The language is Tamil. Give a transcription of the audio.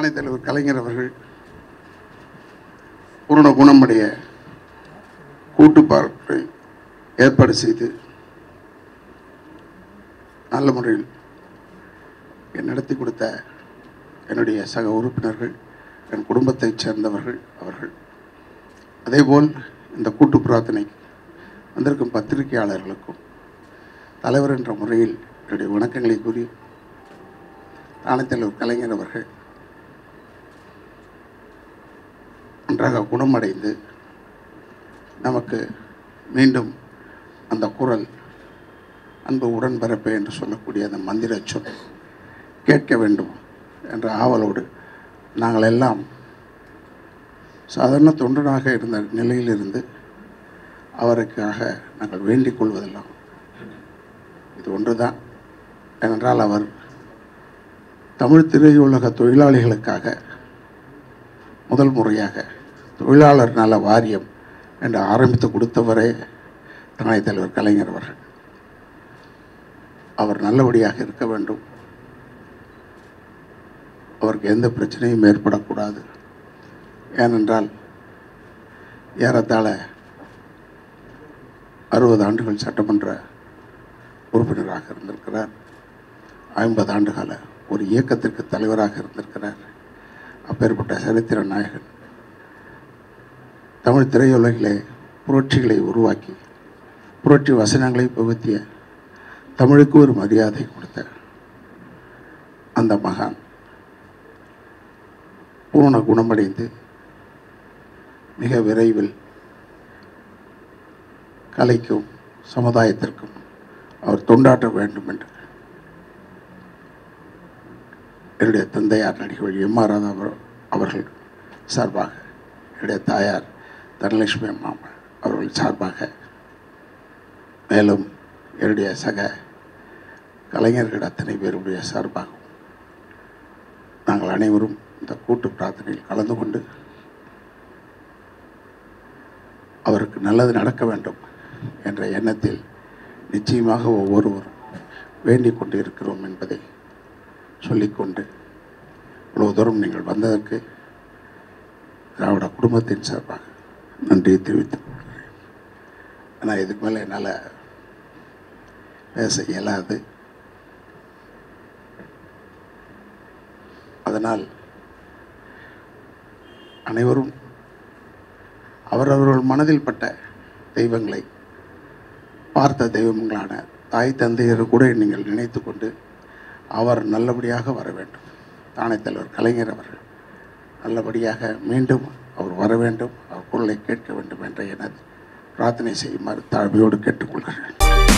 தானே தலைவர் கலைஞர் அவர்கள் பூரண குணமுடைய கூட்டு பார்ப்பை ஏற்பாடு செய்து நல்ல முறையில் என் நடத்தி கொடுத்த என்னுடைய சக உறுப்பினர்கள் என் குடும்பத்தைச் சேர்ந்தவர்கள் அவர்கள் அதேபோல் இந்த கூட்டு பிரார்த்தனை வந்திருக்கும் பத்திரிகையாளர்களுக்கும் தலைவர் என்ற முறையில் என்னுடைய வணக்கங்களை கூறி தலைவர் கலைஞர் அவர்கள் நன்றாக குணமடைந்து நமக்கு மீண்டும் அந்த குரல் அன்பு உடன்பிறப்பே என்று சொல்லக்கூடிய அந்த மந்திர சொல் கேட்க வேண்டும் என்ற ஆவலோடு நாங்கள் எல்லாம் சாதாரண தொண்டனாக இருந்த நிலையிலிருந்து அவருக்காக நாங்கள் வேண்டிக் கொள்வதெல்லாம் இது ஒன்றுதான் ஏனென்றால் அவர் தமிழ் திரையுலக தொழிலாளிகளுக்காக முதல் முறையாக தொழிலாளர் நல வாரியம் என்று ஆரம்பித்து கொடுத்தவரே துணைத் தலைவர் கலைஞர் அவர்கள் அவர் நல்லபடியாக இருக்க வேண்டும் அவருக்கு எந்த பிரச்சனையும் ஏற்படக்கூடாது ஏனென்றால் ஏறத்தாழ அறுபது ஆண்டுகள் சட்டமன்ற உறுப்பினராக இருந்திருக்கிறார் ஐம்பது ஆண்டுகால ஒரு இயக்கத்திற்கு தலைவராக இருந்திருக்கிறார் அப்பேற்பட்ட சரித்திர நாயகன் தமிழ் திரையுலகிலே புரட்சிகளை உருவாக்கி புரட்சி வசனங்களை புகுத்திய தமிழுக்கு ஒரு மரியாதை கொடுத்த அந்த மகான் பூரண குணமடைந்து மிக விரைவில் கலைக்கும் சமுதாயத்திற்கும் அவர் தொண்டாற்ற வேண்டும் என்று என்னுடைய தந்தையார் நடிகர் எம் ஆர் ராதா அவர் அவர்கள் சார்பாக என்னுடைய தாயார் தனலட்சுமி அம்மா அவர்கள் சார்பாக மேலும் என்னுடைய சக கலைஞர்கள் அத்தனை பேருடைய சார்பாகவும் நாங்கள் அனைவரும் இந்த கூட்டு பிரார்த்தனையில் கலந்து கொண்டு அவருக்கு நல்லது நடக்க வேண்டும் என்ற எண்ணத்தில் நிச்சயமாக ஒவ்வொருவரும் வேண்டிக் கொண்டு இருக்கிறோம் என்பதை சொல்லிக்கொண்டு இவ்வளவு தூரம் நீங்கள் வந்ததற்கு திராவிட குடும்பத்தின் சார்பாக நன்றியை தெரிவித்துக் கொள்கிறேன் ஆனால் இதுக்கு மேலே என்னால் பேச இயலாது அதனால் அனைவரும் அவரவர்கள் மனதில் பட்ட தெய்வங்களை பார்த்த தெய்வங்களான தாய் தந்தையர் கூட நீங்கள் நினைத்து கொண்டு அவர் நல்லபடியாக வர வேண்டும் தானே தலைவர் கலைஞர் அவர்கள் நல்லபடியாக மீண்டும் அவர் வர வேண்டும் அவர் குரலை கேட்க வேண்டும் என்ற எனது பிரார்த்தனை செய்யுமாறு தாழ்மையோடு கேட்டுக்கொள்கிறேன்